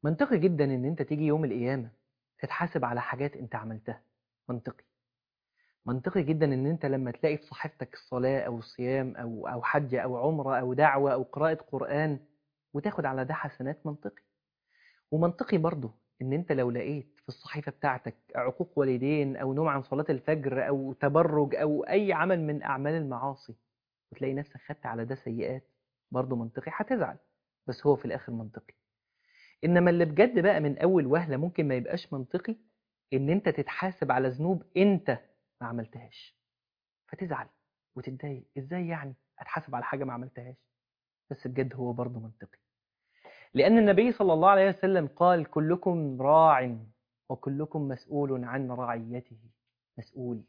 منطقي جدا ان انت تيجي يوم القيامة تتحاسب على حاجات انت عملتها منطقي منطقي جدا ان انت لما تلاقي في صحيفتك الصلاة او الصيام او او حج او عمرة او دعوة او قراءة قرآن وتاخد على ده حسنات منطقي ومنطقي برضه ان انت لو لقيت في الصحيفة بتاعتك عقوق والدين او نوم عن صلاة الفجر او تبرج او اي عمل من اعمال المعاصي وتلاقي نفسك خدت على ده سيئات برضه منطقي هتزعل بس هو في الاخر منطقي انما اللي بجد بقى من اول وهلة ممكن ما يبقاش منطقي ان انت تتحاسب على ذنوب انت ما عملتهاش فتزعل وتتضايق ازاي يعني اتحاسب على حاجة ما عملتهاش بس بجد هو برضه منطقي لأن النبي صلى الله عليه وسلم قال كلكم راع وكلكم مسؤول عن رعيته مسؤول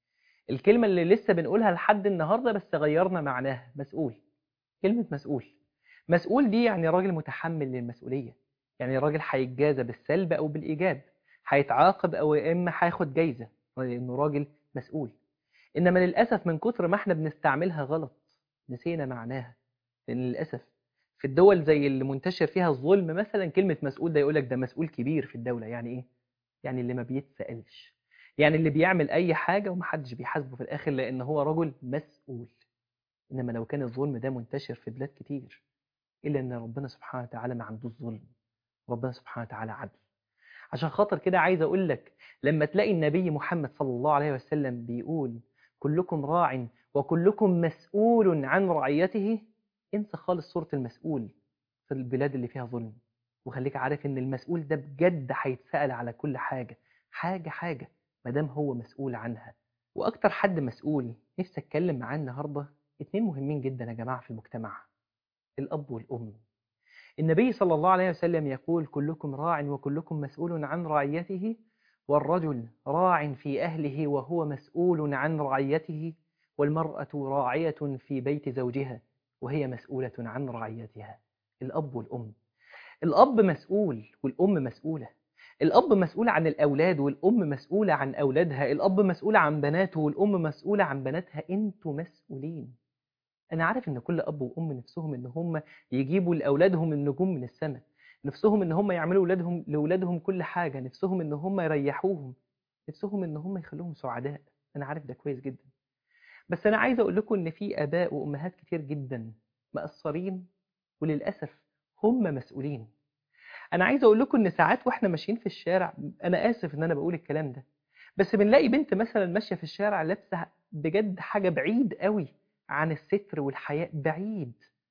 الكلمة اللي لسه بنقولها لحد النهاردة بس غيرنا معناها مسؤول كلمة مسؤول مسؤول دي يعني راجل متحمل للمسؤولية يعني راجل هيتجازى بالسلب أو بالإيجاب هيتعاقب أو يا إما هياخد جايزة لأنه راجل مسؤول إنما للأسف من كتر ما احنا بنستعملها غلط نسينا معناها لأن للأسف في الدول زي اللي منتشر فيها الظلم مثلا كلمة مسؤول ده يقولك ده مسؤول كبير في الدولة يعني إيه؟ يعني اللي ما بيتسألش يعني اللي بيعمل أي حاجة ومحدش بيحاسبه في الآخر لأن هو رجل مسؤول إنما لو كان الظلم ده منتشر في بلاد كتير إلا أن ربنا سبحانه وتعالى ما عندوش ظلم ربنا سبحانه وتعالى عدل عشان خاطر كده عايز أقول لك لما تلاقي النبي محمد صلى الله عليه وسلم بيقول كلكم راع وكلكم مسؤول عن رعيته انسى خالص صورة المسؤول في البلاد اللي فيها ظلم وخليك عارف ان المسؤول ده بجد هيتسأل على كل حاجة حاجة حاجة مادام هو مسؤول عنها واكتر حد مسؤول نفسي اتكلم معاه النهاردة اتنين مهمين جدا يا جماعة في المجتمع الاب والام النبي صلى الله عليه وسلم يقول كلكم راع وكلكم مسؤول عن رعيته والرجل راع في أهله وهو مسؤول عن رعيته والمرأة راعية في بيت زوجها وهي مسؤولة عن رعيتها الأب والأم الأب مسؤول والأم مسؤولة الأب مسؤول عن الأولاد والأم مسؤولة عن أولادها الأب مسؤول عن بناته والأم مسؤولة عن بناتها أنتوا مسؤولين أنا عارف إن كل أب وأم نفسهم إن هم يجيبوا لأولادهم النجوم من السماء نفسهم إن هم يعملوا أولادهم لأولادهم كل حاجة نفسهم إن هم يريحوهم نفسهم إن هم يخلوهم سعداء أنا عارف ده كويس جدا بس أنا عايز أقول لكم إن في آباء وأمهات كتير جدا مقصرين وللأسف هم مسؤولين أنا عايز أقول لكم إن ساعات وإحنا ماشيين في الشارع أنا آسف إن أنا بقول الكلام ده بس بنلاقي بنت مثلا ماشية في الشارع لابسة بجد حاجة بعيد قوي عن الستر والحياء بعيد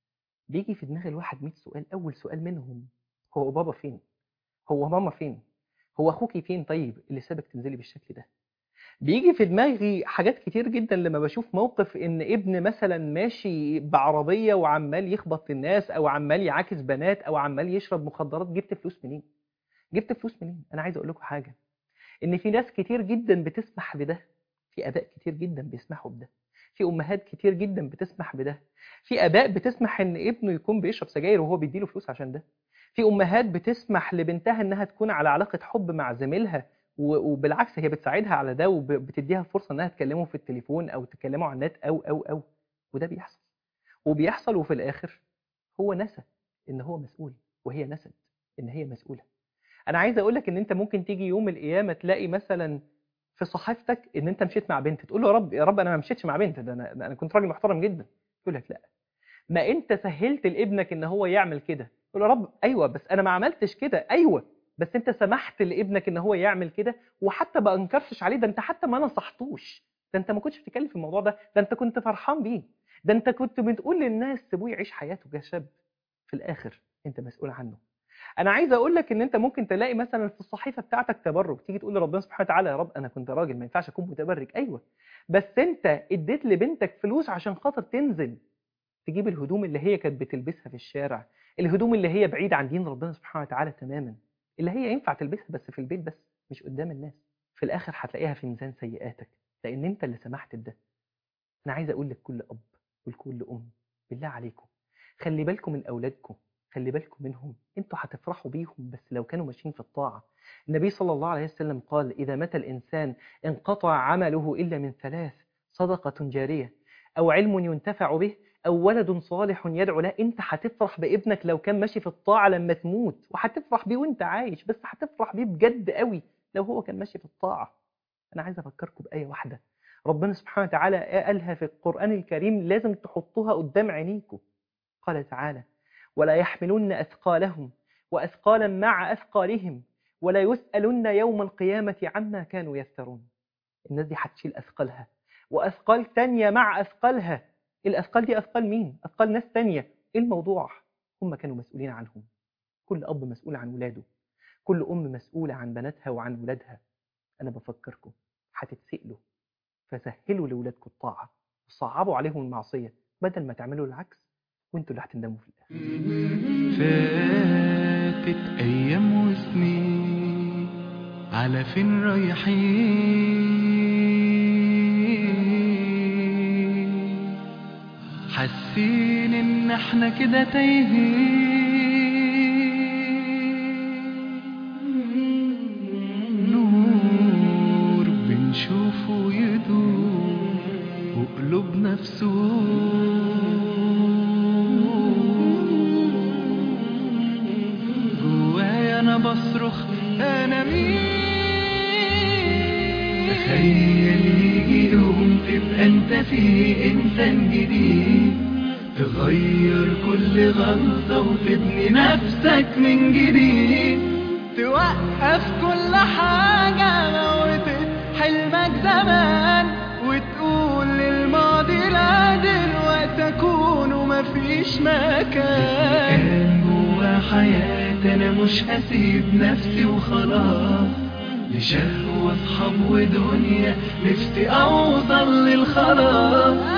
بيجي في دماغ الواحد 100 سؤال أول سؤال منهم هو بابا فين؟ هو ماما فين؟ هو أخوكي فين طيب اللي سابك تنزلي بالشكل ده؟ بيجي في دماغي حاجات كتير جدا لما بشوف موقف ان ابن مثلا ماشي بعربية وعمال يخبط الناس او عمال يعاكس بنات او عمال يشرب مخدرات جبت فلوس منين جبت فلوس منين انا عايز اقول لكم حاجة ان في ناس كتير جدا بتسمح بده في اباء كتير جدا بيسمحوا بده في امهات كتير جدا بتسمح بده في اباء بتسمح ان ابنه يكون بيشرب سجاير وهو بيديله فلوس عشان ده في امهات بتسمح لبنتها انها تكون على علاقة حب مع زميلها وبالعكس هي بتساعدها على ده وبتديها فرصة انها تكلمه في التليفون او تكلمه على النت او او او وده بيحصل وبيحصل وفي الاخر هو نسى ان هو مسؤول وهي نست ان هي مسؤولة انا عايز اقول لك ان انت ممكن تيجي يوم القيامة تلاقي مثلا في صحيفتك ان انت مشيت مع بنت تقول له يا رب يا رب انا ما مشيتش مع بنت ده انا, ده أنا كنت راجل محترم جدا يقول لك لا ما انت سهلت لابنك ان هو يعمل كده تقول له يا رب ايوه بس انا ما عملتش كده ايوه بس انت سمحت لابنك ان هو يعمل كده وحتى ما انكرتش عليه ده انت حتى ما نصحتوش ده انت ما كنتش بتتكلم في الموضوع ده ده انت كنت فرحان بيه ده انت كنت بتقول للناس سيبوه يعيش حياته كشاب في الاخر انت مسؤول عنه انا عايز اقول لك ان انت ممكن تلاقي مثلا في الصحيفه بتاعتك تبرج تيجي تقول لربنا سبحانه وتعالى يا رب انا كنت راجل ما ينفعش اكون متبرج ايوه بس انت اديت لبنتك فلوس عشان خاطر تنزل تجيب الهدوم اللي هي كانت بتلبسها في الشارع الهدوم اللي هي بعيد عن دين ربنا سبحانه وتعالى تماما اللي هي ينفع تلبسها بس في البيت بس مش قدام الناس في الاخر هتلاقيها في ميزان سيئاتك لان انت اللي سمحت بده انا عايز اقول لكل اب ولكل ام بالله عليكم خلي بالكم من اولادكم خلي بالكم منهم انتوا هتفرحوا بيهم بس لو كانوا ماشيين في الطاعه النبي صلى الله عليه وسلم قال اذا مات الانسان انقطع عمله الا من ثلاث صدقه جاريه او علم ينتفع به أو ولد صالح يدعو له أنت هتفرح بابنك لو كان ماشي في الطاعة لما تموت وهتفرح بيه وأنت عايش بس هتفرح بيه بجد قوي لو هو كان ماشي في الطاعة أنا عايز أفكركم بآية واحدة ربنا سبحانه وتعالى قالها في القرآن الكريم لازم تحطوها قدام عينيكم قال تعالى ولا يحملن أثقالهم وأثقالا مع أثقالهم ولا يسألن يوم القيامة عما كانوا يفترون الناس دي هتشيل أثقالها وأثقال تانية مع أثقالها الأثقال دي أثقال مين؟ أثقال ناس تانية إيه الموضوع؟ هم كانوا مسؤولين عنهم كل أب مسؤول عن ولاده كل أم مسؤولة عن بناتها وعن ولادها أنا بفكركم هتتسألوا فسهلوا لولادكم الطاعة وصعبوا عليهم المعصية بدل ما تعملوا العكس وانتوا اللي هتندموا في الآخر فاتت أيام وسنين على فين رايحين حاسين إن احنا كده تايهين نور بنشوفه يدور وقلوبنا في جوايا انا بصرخ انا مين تخيل يجي يوم تبقى انت فيه انسان جديد تغير كل غلطة وتبني نفسك من جديد توقف كل حاجة موتت حلمك زمان وتقول للماضي لا دلوقتي اكون ومفيش مكان كان جوا حياتي انا مش هسيب نفسي وخلاص لشهوة اصحاب ودنيا نفسي اوصل للخلاص